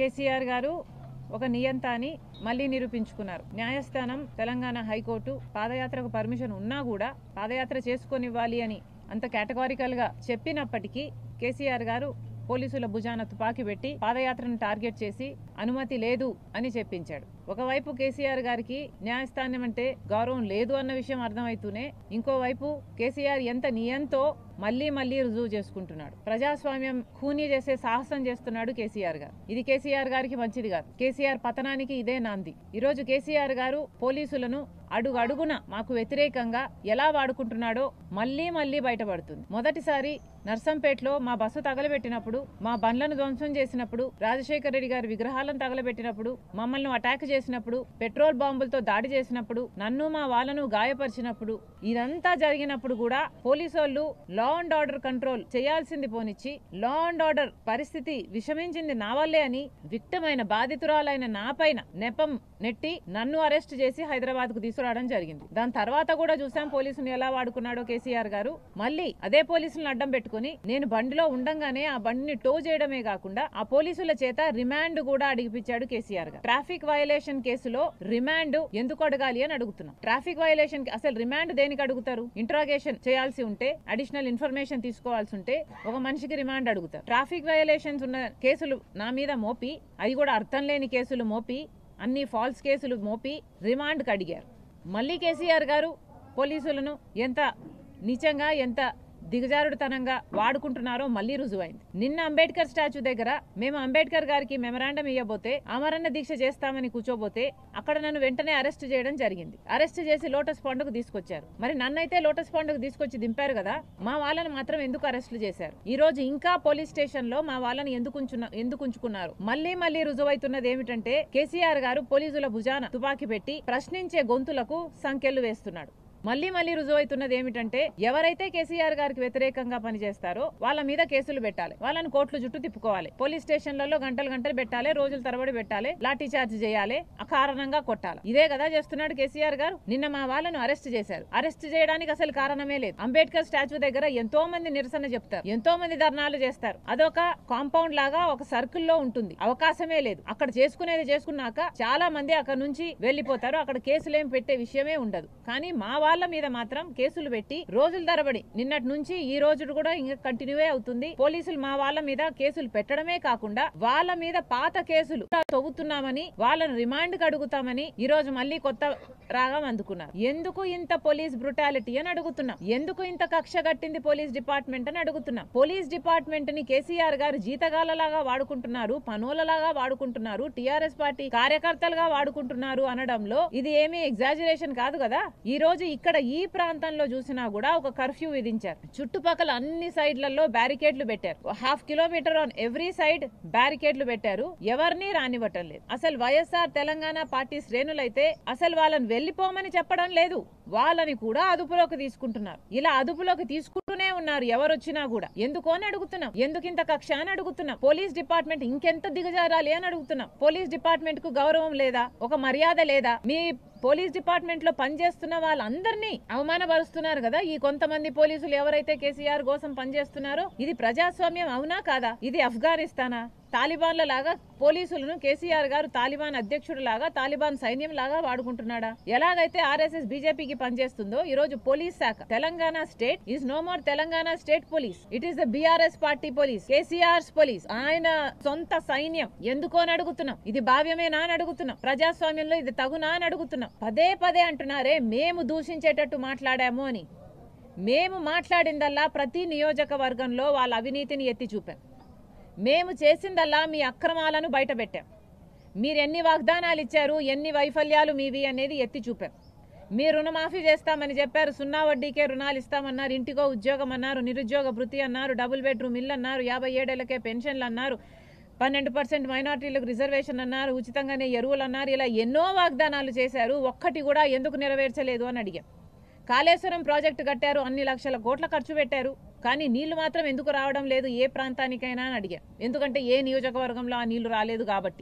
కేసీఆర్ గారు ఒక నియంత అని మళ్ళీ నిరూపించుకున్నారు న్యాయస్థానం తెలంగాణ హైకోర్టు పాదయాత్రకు పర్మిషన్ ఉన్నా కూడా పాదయాత్ర చేసుకొనివ్వాలి అని అంత కేటగారికల్ గా చెప్పినప్పటికీ కేసీఆర్ గారు పోలీసుల భుజాన తుపాకీ పెట్టి పాదయాత్రను టార్గెట్ చేసి అనుమతి లేదు అని చెప్పించాడు ఒకవైపు కేసీఆర్ గారికి న్యాయస్థానం అంటే గౌరవం లేదు అన్న విషయం అర్థమవుతూనే ఇంకోవైపు కేసీఆర్ ఎంత నియంతో మళ్ళీ మళ్ళీ రుజువు చేసుకుంటున్నాడు ప్రజాస్వామ్యం ఖూనీ చేసే సాహసం చేస్తున్నాడు కేసీఆర్ గారు ఇది కేసీఆర్ గారికి మంచిది కాదు కేసీఆర్ పతనానికి ఇదే నాంది ఈ రోజు కేసీఆర్ గారు పోలీసులను అడుగు అడుగున మాకు వ్యతిరేకంగా ఎలా వాడుకుంటున్నాడో మళ్ళీ మళ్ళీ బయటపడుతుంది మొదటిసారి నర్సంపేటలో మా బస్సు తగలబెట్టినప్పుడు మా బండ్లను ధ్వంసం చేసినప్పుడు రాజశేఖర రెడ్డి గారి విగ్రహాలను తగలబెట్టినప్పుడు మమ్మల్ని అటాక్ చేసినప్పుడు పెట్రోల్ బాంబులతో దాడి చేసినప్పుడు నన్ను మా వాళ్ళను గాయపరిచినప్పుడు ఇదంతా జరిగినప్పుడు కూడా పోలీసు వాళ్ళు లా అండ్ ఆర్డర్ కంట్రోల్ చేయాల్సింది పోనిచ్చి లా అండ్ ఆర్డర్ పరిస్థితి విషమించింది నా వల్లే అని విక్టమైన బాధితురాలైన నా పైన నెపం నెట్టి నన్ను అరెస్ట్ చేసి హైదరాబాద్ కు తీసుకురావడం జరిగింది దాని తర్వాత కూడా చూసాం పోలీసులు ఎలా వాడుకున్నాడో కేసీఆర్ గారు మళ్ళీ అదే పోలీసులను అడ్డం పెట్టుకుని నేను బండిలో ఉండంగానే ఆ బండిని టో చేయడమే కాకుండా ఆ పోలీసుల చేత రిమాండ్ కూడా అడిగిపించాడు కేసీఆర్ గారు ట్రాఫిక్ వయలేషన్ కేసులో రిమాండ్ ఎందుకు అడగాలి అని అడుగుతున్నాం ట్రాఫిక్ వయలేషన్ అసలు రిమాండ్ దేనికి అడుగుతారు ఇంట్రాగేషన్ చేయాల్సి ఉంటే అడిషనల్ ఇన్ఫర్మేషన్ తీసుకోవాల్సి ఉంటే ఒక మనిషికి రిమాండ్ అడుగుతారు ట్రాఫిక్ వయలేషన్స్ ఉన్న కేసులు నా మీద మోపి అవి కూడా అర్థం లేని కేసులు మోపి అన్ని ఫాల్స్ కేసులు మోపి రిమాండ్కి అడిగారు మళ్ళీ కేసీఆర్ గారు పోలీసులను ఎంత నీచంగా ఎంత దిగజారుడుతనంగా వాడుకుంటున్నారో మళ్ళీ రుజువైంది నిన్న అంబేద్కర్ స్టాచ్యూ దగ్గర మేము అంబేద్కర్ గారికి మెమరాండం ఇవ్వబోతే అమరణ దీక్ష చేస్తామని కూర్చోబోతే అక్కడ నన్ను వెంటనే అరెస్ట్ చేయడం జరిగింది అరెస్ట్ చేసి లోటస్ పండుగ తీసుకొచ్చారు మరి నన్నైతే లోటస్ పండుగ తీసుకొచ్చి దింపారు కదా మా వాళ్ళని మాత్రం ఎందుకు అరెస్టులు చేశారు ఈ రోజు ఇంకా పోలీస్ స్టేషన్ లో మా వాళ్ళని ఎందుకు ఉంచున్న- ఎందుకు ఉంచుకున్నారు మళ్ళీ మళ్ళీ రుజువైతున్నది ఏమిటంటే కేసీఆర్ గారు పోలీసుల భుజాన తుపాకీ పెట్టి ప్రశ్నించే గొంతులకు సంఖ్యలు వేస్తున్నాడు మళ్ళీ మళ్ళీ రుజువైతున్నది ఏమిటంటే ఎవరైతే కేసీఆర్ గారికి వ్యతిరేకంగా పనిచేస్తారో వాళ్ళ మీద కేసులు పెట్టాలి వాళ్ళని కోర్టులు చుట్టూ తిప్పుకోవాలి పోలీస్ స్టేషన్లలో గంటలు గంటలు పెట్టాలి రోజుల తరబడి పెట్టాలి లాఠీ చార్జ్ చేయాలి అకారణంగా కొట్టాలి ఇదే కదా చేస్తున్నాడు కేసీఆర్ గారు నిన్న మా వాళ్ళను అరెస్ట్ చేశారు అరెస్ట్ చేయడానికి అసలు కారణమే లేదు అంబేద్కర్ స్టాచ్యూ దగ్గర ఎంతో మంది నిరసన చెప్తారు ఎంతో మంది ధర్నాలు చేస్తారు అదొక కాంపౌండ్ లాగా ఒక సర్కిల్ లో ఉంటుంది అవకాశమే లేదు అక్కడ చేసుకునేది చేసుకున్నాక చాలా మంది అక్కడ నుంచి వెళ్లిపోతారు అక్కడ కేసులు ఏం పెట్టే విషయమే ఉండదు కానీ మా వాళ్ళ మీద మాత్రం కేసులు పెట్టి రోజుల తరబడి నిన్నటి నుంచి ఈ రోజు కూడా ఇంకా కంటిన్యూ అవుతుంది పోలీసులు మా వాళ్ళ మీద కేసులు పెట్టడమే కాకుండా వాళ్ళ మీద పాత కేసులు తవ్వుతున్నామని వాళ్ళని రిమాండ్ కి అడుగుతామని ఈ రోజు మళ్ళీ కొత్త రాగం అందుకున్నారు ఎందుకు ఇంత పోలీస్ బ్రుటాలిటీ అని అడుగుతున్నాం ఎందుకు ఇంత కక్ష కట్టింది పోలీస్ డిపార్ట్మెంట్ అని అడుగుతున్నాం పోలీస్ డిపార్ట్మెంట్ ని కేసీఆర్ గారు జీతగాలలాగా వాడుకుంటున్నారు పనులలాగా వాడుకుంటున్నారు టిఆర్ఎస్ పార్టీ కార్యకర్తలుగా వాడుకుంటున్నారు అనడంలో ఇది ఏమీ ఎగ్జాజరేషన్ కాదు కదా ఈ రోజు ఇక్కడ ఈ ప్రాంతంలో చూసినా కూడా ఒక కర్ఫ్యూ విధించారు చుట్టుపక్కల అన్ని సైడ్లలో బ్యారికేడ్లు పెట్టారు half kilometre on every side బ్యారికేడ్లు పెట్టారు ఎవరిని రానివ్వటం లేదు అసలు వైఎస్ఆర్ తెలంగాణ పార్టీ శ్రేణులైతే అసలు వాళ్ళని వెళ్లిపోమని చెప్పడం లేదు వాళ్ళని కూడా అదుపులోకి తీసుకుంటున్నారు ఇలా అదుపులోకి తీసుకుంటూనే ఉన్నారు ఎవరు వచ్చినా కూడా ఎందుకు అని అడుగుతున్నాం ఎందుకు ఇంత కక్ష అని అడుగుతున్నాం పోలీస్ డిపార్ట్మెంట్ ఇంకెంత దిగజారాలి అని అడుగుతున్నాం పోలీస్ డిపార్ట్మెంట్ కు గౌరవం లేదా ఒక మర్యాద లేదా మీ పోలీస్ డిపార్ట్మెంట్ లో పనిచేస్తున్న వాళ్ళందరినీ అవమానపరుస్తున్నారు కదా ఈ కొంతమంది పోలీసులు ఎవరైతే కేసీఆర్ కోసం పనిచేస్తున్నారో ఇది ప్రజాస్వామ్యం అవునా కాదా ఇది ఆఫ్ఘనిస్తానా తాలిబాన్ల లాగా పోలీసులను కేసీఆర్ గారు తాలిబాన్ అధ్యక్షుడు లాగా తాలిబాన్ సైన్యం లాగా వాడుకుంటున్నాడా ఎలాగైతే ఆర్ఎస్ఎస్ బీజేపీకి పనిచేస్తుందో ఈ రోజు పోలీస్ శాఖ Telangana state is no more Telangana state police it is the BRS party police KCR police ఆయన సొంత సైన్యం ఎందుకో అని అడుగుతున్నాం ఇది భావ్యమేనా అని అడుగుతున్నాం ప్రజాస్వామ్యంలో ఇది తగునా అని అడుగుతున్నాం పదే పదే అంటున్నారే మేము దూషించేటట్టు మాట్లాడాము అని మేము మాట్లాడిందల్లా ప్రతి నియోజకవర్గంలో వాళ్ళ అవినీతిని ఎత్తి చూపాం మేము చేసిందల్లా మీ అక్రమాలను బయటపెట్టాం మీరు ఎన్ని వాగ్దానాలు ఇచ్చారు ఎన్ని వైఫల్యాలు మీవి అనేది ఎత్తి చూపాం మీ రుణమాఫీ చేస్తామని చెప్పారు సున్నా వడ్డీకే రుణాలు ఇస్తామన్నారు ఇంటికో ఉద్యోగం అన్నారు నిరుద్యోగ భృతి అన్నారు డబుల్ బెడ్రూమ్ ఇల్లు అన్నారు యాభై ఏడేళ్లకే పెన్షన్లు అన్నారు పన్నెండు పర్సెంట్ మైనార్టీలకు రిజర్వేషన్ అన్నారు ఉచితంగానే ఎరువులు అన్నారు ఇలా ఎన్నో వాగ్దానాలు చేశారు ఒక్కటి కూడా ఎందుకు నెరవేర్చలేదు అని అడిగాం కాళేశ్వరం ప్రాజెక్టు కట్టారు అన్ని లక్షల కోట్ల ఖర్చు పెట్టారు కానీ నీళ్లు మాత్రం ఎందుకు రావడం లేదు ఏ ప్రాంతానికైనా అని అడిగాం ఎందుకంటే ఏ నియోజకవర్గంలో ఆ నీళ్లు రాలేదు కాబట్టి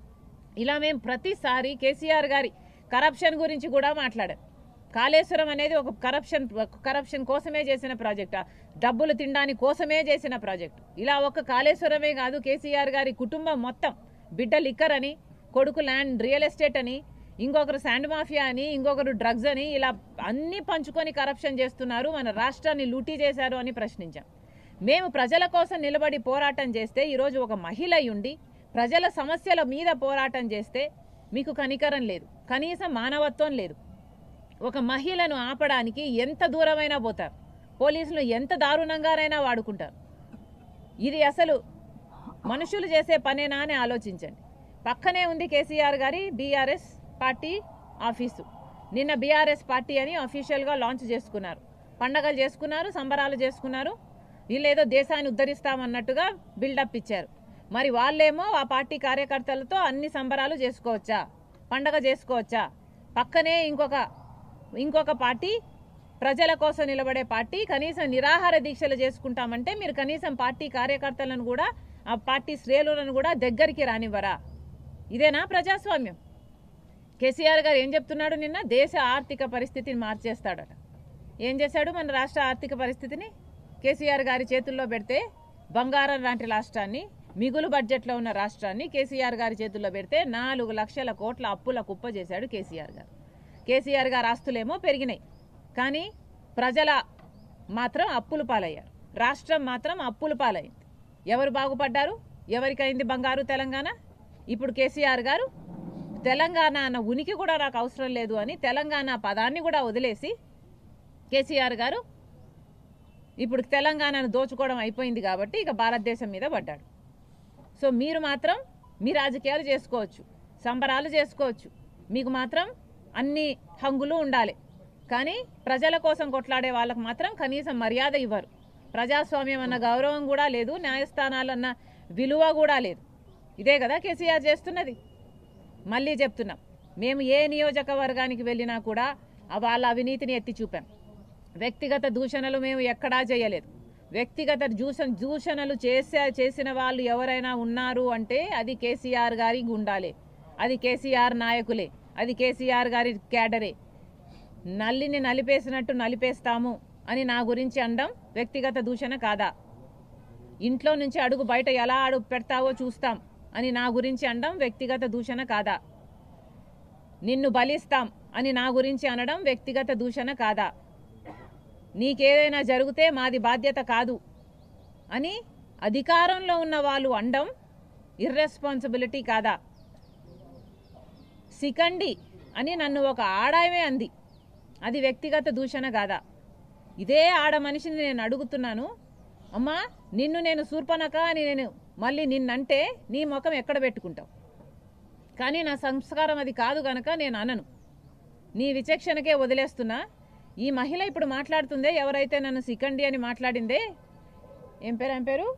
ఇలా మేము ప్రతిసారి కేసీఆర్ గారి కరప్షన్ గురించి కూడా మాట్లాడాం కాళేశ్వరం అనేది ఒక కరప్షన్ కరప్షన్ కోసమే చేసిన ప్రాజెక్ట్ డబ్బులు తినడానికి కోసమే చేసిన ప్రాజెక్ట్ ఇలా ఒక కాళేశ్వరమే కాదు కేసీఆర్ గారి కుటుంబం మొత్తం బిడ్డ లిక్కర్ అని కొడుకు ల్యాండ్ రియల్ ఎస్టేట్ అని ఇంకొకరు శాండ్ మాఫియా అని ఇంకొకరు డ్రగ్స్ అని ఇలా అన్ని పంచుకొని కరప్షన్ చేస్తున్నారు మన రాష్ట్రాన్ని లూటీ చేశారు అని ప్రశ్నించాం మేము ప్రజల కోసం నిలబడి పోరాటం చేస్తే ఈరోజు ఒక మహిళ ఉండి ప్రజల సమస్యల మీద పోరాటం చేస్తే మీకు కనికరం లేదు కనీసం మానవత్వం లేదు ఒక మహిళను ఆపడానికి ఎంత దూరమైనా పోతారు పోలీసులు ఎంత దారుణంగానైనా వాడుకుంటారు ఇది అసలు మనుషులు చేసే పనేనా అని ఆలోచించండి పక్కనే ఉంది కేసీఆర్ గారి బీఆర్ఎస్ పార్టీ ఆఫీసు నిన్న బీఆర్ఎస్ పార్టీ అని అఫీషియల్గా లాంచ్ చేసుకున్నారు పండగలు చేసుకున్నారు సంబరాలు చేసుకున్నారు వీళ్ళేదో దేశాన్ని ఉద్ధరిస్తామన్నట్టుగా బిల్డప్ ఇచ్చారు మరి వాళ్ళేమో ఆ పార్టీ కార్యకర్తలతో అన్ని సంబరాలు చేసుకోవచ్చా పండగ చేసుకోవచ్చా పక్కనే ఇంకొక ఇంకొక పార్టీ ప్రజల కోసం నిలబడే పార్టీ కనీసం నిరాహార దీక్షలు చేసుకుంటామంటే మీరు కనీసం పార్టీ కార్యకర్తలను కూడా ఆ పార్టీ శ్రేణులను కూడా దగ్గరికి రానివ్వరా ఇదేనా ప్రజాస్వామ్యం కేసీఆర్ గారు ఏం చెప్తున్నాడు నిన్న దేశ ఆర్థిక పరిస్థితిని మార్చేస్తాడట ఏం చేశాడు మన రాష్ట్ర ఆర్థిక పరిస్థితిని కేసీఆర్ గారి చేతుల్లో పెడితే బంగారం లాంటి రాష్ట్రాన్ని మిగులు బడ్జెట్లో ఉన్న రాష్ట్రాన్ని కేసీఆర్ గారి చేతుల్లో పెడితే నాలుగు లక్షల కోట్ల అప్పుల కుప్ప చేశాడు కేసీఆర్ గారు కేసీఆర్ గారి ఆస్తులేమో పెరిగినాయి కానీ ప్రజల మాత్రం అప్పులు పాలయ్యారు రాష్ట్రం మాత్రం అప్పులు పాలైంది ఎవరు బాగుపడ్డారు ఎవరికైంది బంగారు తెలంగాణ ఇప్పుడు కేసీఆర్ గారు తెలంగాణ అన్న ఉనికి కూడా నాకు అవసరం లేదు అని తెలంగాణ పదాన్ని కూడా వదిలేసి కేసీఆర్ గారు ఇప్పుడు తెలంగాణను దోచుకోవడం అయిపోయింది కాబట్టి ఇక భారతదేశం మీద పడ్డాడు సో మీరు మాత్రం మీ రాజకీయాలు చేసుకోవచ్చు సంబరాలు చేసుకోవచ్చు మీకు మాత్రం అన్ని హంగులు ఉండాలి కానీ ప్రజల కోసం కొట్లాడే వాళ్ళకు మాత్రం కనీసం మర్యాద ఇవ్వరు ప్రజాస్వామ్యం అన్న గౌరవం కూడా లేదు న్యాయస్థానాలు అన్న విలువ కూడా లేదు ఇదే కదా కేసీఆర్ చేస్తున్నది మళ్ళీ చెప్తున్నాం మేము ఏ నియోజకవర్గానికి వెళ్ళినా కూడా ఆ వాళ్ళ అవినీతిని ఎత్తి చూపాం వ్యక్తిగత దూషణలు మేము ఎక్కడా చేయలేదు వ్యక్తిగత దూషణ దూషణలు చేసే చేసిన వాళ్ళు ఎవరైనా ఉన్నారు అంటే అది కేసీఆర్ గారి గుండాలే అది కేసీఆర్ నాయకులే అది కేసీఆర్ గారి క్యాడరే నల్లిని నలిపేసినట్టు నలిపేస్తాము అని నా గురించి అనడం వ్యక్తిగత దూషణ కాదా ఇంట్లో నుంచి అడుగు బయట ఎలా అడుగు పెడతావో చూస్తాం అని నా గురించి అనడం వ్యక్తిగత దూషణ కాదా నిన్ను బలిస్తాం అని నా గురించి అనడం వ్యక్తిగత దూషణ కాదా నీకేదైనా జరిగితే మాది బాధ్యత కాదు అని అధికారంలో ఉన్న వాళ్ళు అండం ఇర్రెస్పాన్సిబిలిటీ కాదా సికండి అని నన్ను ఒక ఆడాయమే అంది అది వ్యక్తిగత దూషణ కాదా ఇదే ఆడ మనిషిని నేను అడుగుతున్నాను అమ్మా నిన్ను నేను శూర్పనక అని నేను మళ్ళీ నిన్నంటే నీ ముఖం ఎక్కడ పెట్టుకుంటావు కానీ నా సంస్కారం అది కాదు గనక నేను అనను నీ విచక్షణకే వదిలేస్తున్నా ఈ మహిళ ఇప్పుడు మాట్లాడుతుందే ఎవరైతే నన్ను సికండి అని మాట్లాడిందే ఏం పేరు ఏం పేరు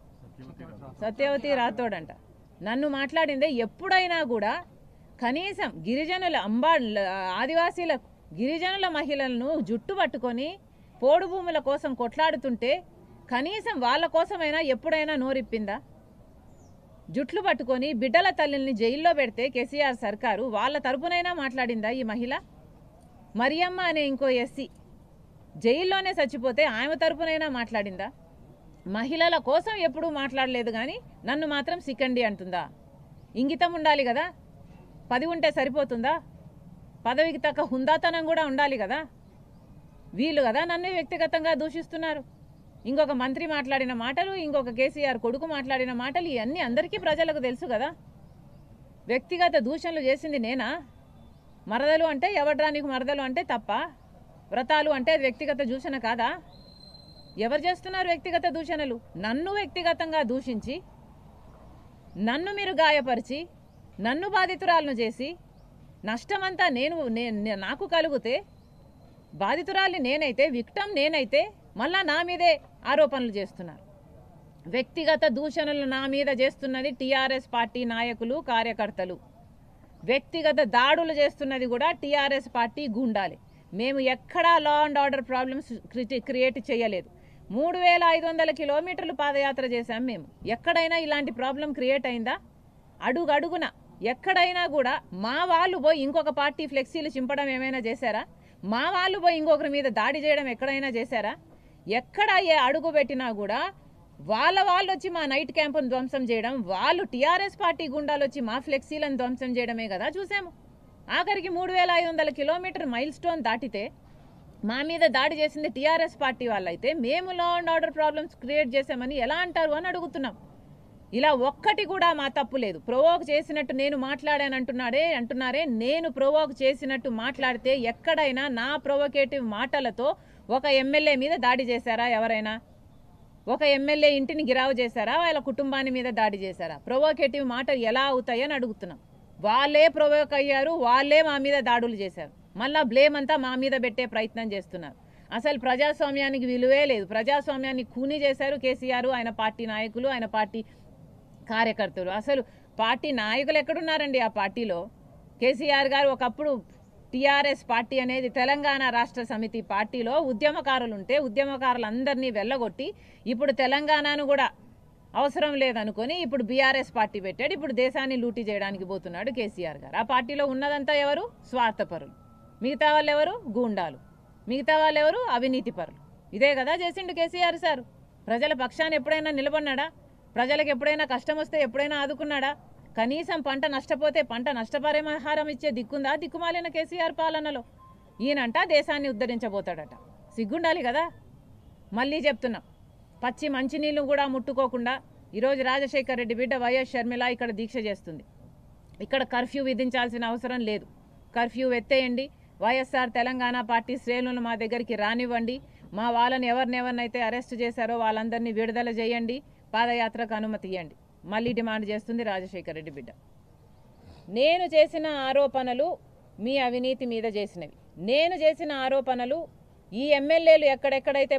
సత్యవతి రాథోడ్ అంట నన్ను మాట్లాడిందే ఎప్పుడైనా కూడా కనీసం గిరిజనుల అంబా ఆదివాసీల గిరిజనుల మహిళలను జుట్టు పట్టుకొని పోడు భూముల కోసం కొట్లాడుతుంటే కనీసం వాళ్ళ కోసమైనా ఎప్పుడైనా నోరిప్పిందా జుట్లు పట్టుకొని బిడ్డల తల్లిని జైల్లో పెడితే కేసీఆర్ సర్కారు వాళ్ళ తరపునైనా మాట్లాడిందా ఈ మహిళ మరియమ్మ అనే ఇంకో ఎస్సీ జైల్లోనే చచ్చిపోతే ఆమె తరపునైనా మాట్లాడిందా మహిళల కోసం ఎప్పుడూ మాట్లాడలేదు కానీ నన్ను మాత్రం సికండి అంటుందా ఇంగితం ఉండాలి కదా పది ఉంటే సరిపోతుందా పదవికి తగ్గ హుందాతనం కూడా ఉండాలి కదా వీళ్ళు కదా నన్ను వ్యక్తిగతంగా దూషిస్తున్నారు ఇంకొక మంత్రి మాట్లాడిన మాటలు ఇంకొక కేసీఆర్ కొడుకు మాట్లాడిన మాటలు ఇవన్నీ అందరికీ ప్రజలకు తెలుసు కదా వ్యక్తిగత దూషణలు చేసింది నేనా మరదలు అంటే ఎవడ్రా నీకు మరదలు అంటే తప్ప వ్రతాలు అంటే అది వ్యక్తిగత దూషణ కాదా ఎవరు చేస్తున్నారు వ్యక్తిగత దూషణలు నన్ను వ్యక్తిగతంగా దూషించి నన్ను మీరు గాయపరిచి నన్ను బాధితురాలను చేసి నష్టమంతా నేను నే- నే- నాకు కలిగితే బాధితురాలిని నేనైతే విక్టమ్ నేనైతే మళ్ళా నా మీదే ఆరోపణలు చేస్తున్నారు వ్యక్తిగత దూషణలు నా మీద చేస్తున్నది టీఆర్ఎస్ పార్టీ నాయకులు కార్యకర్తలు వ్యక్తిగత దాడులు చేస్తున్నది కూడా టీఆర్ఎస్ పార్టీ గుండాలి మేము ఎక్కడా law and order problems create చేయలేదు మూడు వేల ఐదు వందల కిలోమీటర్లు పాదయాత్ర చేశాం మేము ఎక్కడైనా ఇలాంటి ప్రాబ్లం క్రియేట్ అయిందా అడుగు అడుగున ఎక్కడైనా కూడా మా వాళ్ళు పోయి ఇంకొక పార్టీ ఫ్లెక్సీలు చింపడం ఏమైనా చేశారా మా వాళ్ళు పోయి ఇంకొకరి మీద దాడి చేయడం ఎక్కడైనా చేశారా ఎక్కడ ఏ అడుగు పెట్టినా కూడా వాళ్ళ వాళ్ళు వచ్చి మా నైట్ క్యాంపును ధ్వంసం చేయడం వాళ్ళు టీఆర్ఎస్ పార్టీ గుండాలు వచ్చి మా ఫ్లెక్సీలను ధ్వంసం చేయడమే కదా చూసాము ఆఖరికి మూడు వేల ఐదు వందల కిలోమీటర్ మైల్ స్టోన్ దాటితే మా మీద దాడి చేసింది టీఆర్ఎస్ పార్టీ వాళ్ళైతే మేము law and order problems create చేశామని ఎలా అంటారు అని అడుగుతున్నాం ఇలా ఒక్కటి కూడా మా తప్పు లేదు ప్రొవోక్ చేసినట్టు నేను మాట్లాడాను అంటున్నాడే అంటున్నారే నేను ప్రొవోక్ చేసినట్టు మాట్లాడితే ఎక్కడైనా నా ప్రొవోకేటివ్ మాటలతో ఒక ఎమ్మెల్యే మీద దాడి చేశారా ఎవరైనా ఒక ఎమ్మెల్యే ఇంటిని గిరావు చేశారా వాళ్ళ కుటుంబాన్ని మీద దాడి చేశారా ప్రొవోకేటివ్ మాటలు ఎలా అవుతాయని అడుగుతున్నాం వాళ్ళే ప్రొవోక్ అయ్యారు వాళ్ళే మా మీద దాడులు చేశారు మళ్ళా బ్లేమ్ అంతా మా మీద పెట్టే ప్రయత్నం చేస్తున్నారు అసలు ప్రజాస్వామ్యానికి విలువే లేదు ప్రజాస్వామ్యాన్ని కూని చేశారు కేసీఆర్ ఆయన పార్టీ నాయకులు ఆయన పార్టీ కార్యకర్తలు అసలు పార్టీ నాయకులు ఎక్కడున్నారండి ఆ పార్టీలో కేసీఆర్ గారు ఒకప్పుడు టీఆర్ఎస్ పార్టీ అనేది తెలంగాణ రాష్ట్ర సమితి పార్టీలో ఉద్యమకారులు ఉంటే ఉద్యమకారులందరినీ వెళ్ళగొట్టి ఇప్పుడు తెలంగాణను కూడా అవసరం లేదనుకొని ఇప్పుడు బీఆర్ఎస్ పార్టీ పెట్టాడు ఇప్పుడు దేశాన్ని లూటీ చేయడానికి పోతున్నాడు కేసీఆర్ గారు ఆ పార్టీలో ఉన్నదంతా ఎవరు స్వార్థపరులు మిగతా వాళ్ళు ఎవరు గూండాలు మిగతా వాళ్ళు ఎవరు అవినీతి పరులు ఇదే కదా చేసిండు కేసీఆర్ సార్ ప్రజల పక్షాన్ని ఎప్పుడైనా నిలబడినాడా ప్రజలకు ఎప్పుడైనా కష్టం వస్తే ఎప్పుడైనా ఆదుకున్నాడా కనీసం పంట నష్టపోతే పంట నష్టపరిహారం ఇచ్చే దిక్కుందా దిక్కుమాలిన కేసీఆర్ పాలనలో ఈయనంట దేశాన్ని ఉద్ధరించబోతాడట సిగ్గుండాలి కదా మళ్ళీ చెప్తున్నాం పచ్చి మంచినీళ్ళు కూడా ముట్టుకోకుండా ఈరోజు రాజశేఖర్ రెడ్డి బిడ్డ వైఎస్ షర్మిల ఇక్కడ దీక్ష చేస్తుంది ఇక్కడ కర్ఫ్యూ విధించాల్సిన అవసరం లేదు కర్ఫ్యూ ఎత్తేయండి వైఎస్ఆర్ తెలంగాణ పార్టీ శ్రేణులు మా దగ్గరికి రానివ్వండి మా వాళ్ళని ఎవరినెవరినైతే అరెస్ట్ చేశారో వాళ్ళందరినీ విడుదల చేయండి పాదయాత్రకు అనుమతి ఇవ్వండి మళ్ళీ డిమాండ్ చేస్తుంది రాజశేఖర్ రెడ్డి బిడ్డ నేను చేసిన ఆరోపణలు మీ అవినీతి మీద చేసినవి నేను చేసిన ఆరోపణలు ఈ ఎమ్మెల్యేలు ఎక్కడెక్కడైతే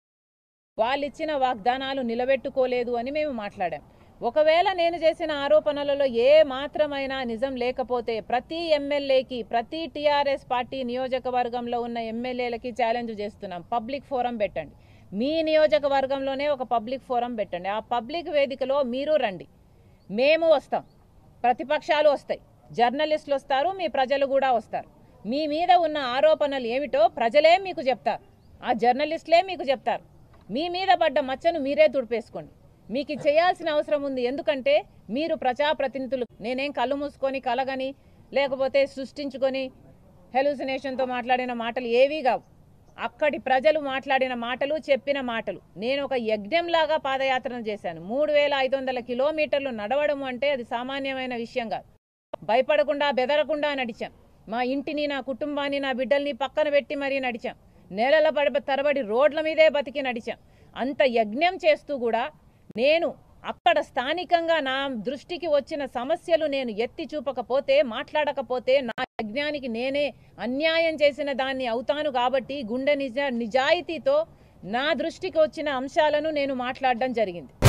వాళ్ళు ఇచ్చిన వాగ్దానాలు నిలబెట్టుకోలేదు అని మేము మాట్లాడాం ఒకవేళ నేను చేసిన ఆరోపణలలో ఏ మాత్రమైనా నిజం లేకపోతే ప్రతి ఎమ్మెల్యేకి ప్రతి టీఆర్ఎస్ పార్టీ నియోజకవర్గంలో ఉన్న ఎమ్మెల్యేలకి ఛాలెంజ్ చేస్తున్నాం పబ్లిక్ ఫోరం పెట్టండి మీ నియోజకవర్గంలోనే ఒక పబ్లిక్ ఫోరం పెట్టండి ఆ పబ్లిక్ వేదికలో మీరు రండి మేము వస్తాం ప్రతిపక్షాలు వస్తాయి జర్నలిస్టులు వస్తారు మీ ప్రజలు కూడా వస్తారు మీ మీద ఉన్న ఆరోపణలు ఏమిటో ప్రజలే మీకు చెప్తారు ఆ జర్నలిస్టులే మీకు చెప్తారు మీ మీద పడ్డ మచ్చను మీరే తుడిపేసుకోండి మీకు ఇది చేయాల్సిన అవసరం ఉంది ఎందుకంటే మీరు ప్రజాప్రతినిధులు నేనేం కళ్ళు మూసుకొని కలగని లేకపోతే సృష్టించుకొని హెలుసినేషన్తో మాట్లాడిన మాటలు ఏవీ కావు అక్కడి ప్రజలు మాట్లాడిన మాటలు చెప్పిన మాటలు నేను ఒక యజ్ఞంలాగా పాదయాత్రను చేశాను మూడు వేల ఐదు వందల కిలోమీటర్లు నడవడం అంటే అది సామాన్యమైన విషయం కాదు భయపడకుండా బెదరకుండా నడిచాం మా ఇంటిని నా కుటుంబాన్ని నా బిడ్డల్ని పక్కన పెట్టి మరీ నడిచాం నేలల పడ తరబడి రోడ్ల మీదే బతికి నడిచాం అంత యజ్ఞం చేస్తూ కూడా నేను అక్కడ స్థానికంగా నా దృష్టికి వచ్చిన సమస్యలు నేను ఎత్తి చూపకపోతే మాట్లాడకపోతే నా యజ్ఞానికి నేనే అన్యాయం చేసిన దాన్ని అవుతాను కాబట్టి గుండె నిజ నిజాయితీతో నా దృష్టికి వచ్చిన అంశాలను నేను మాట్లాడడం జరిగింది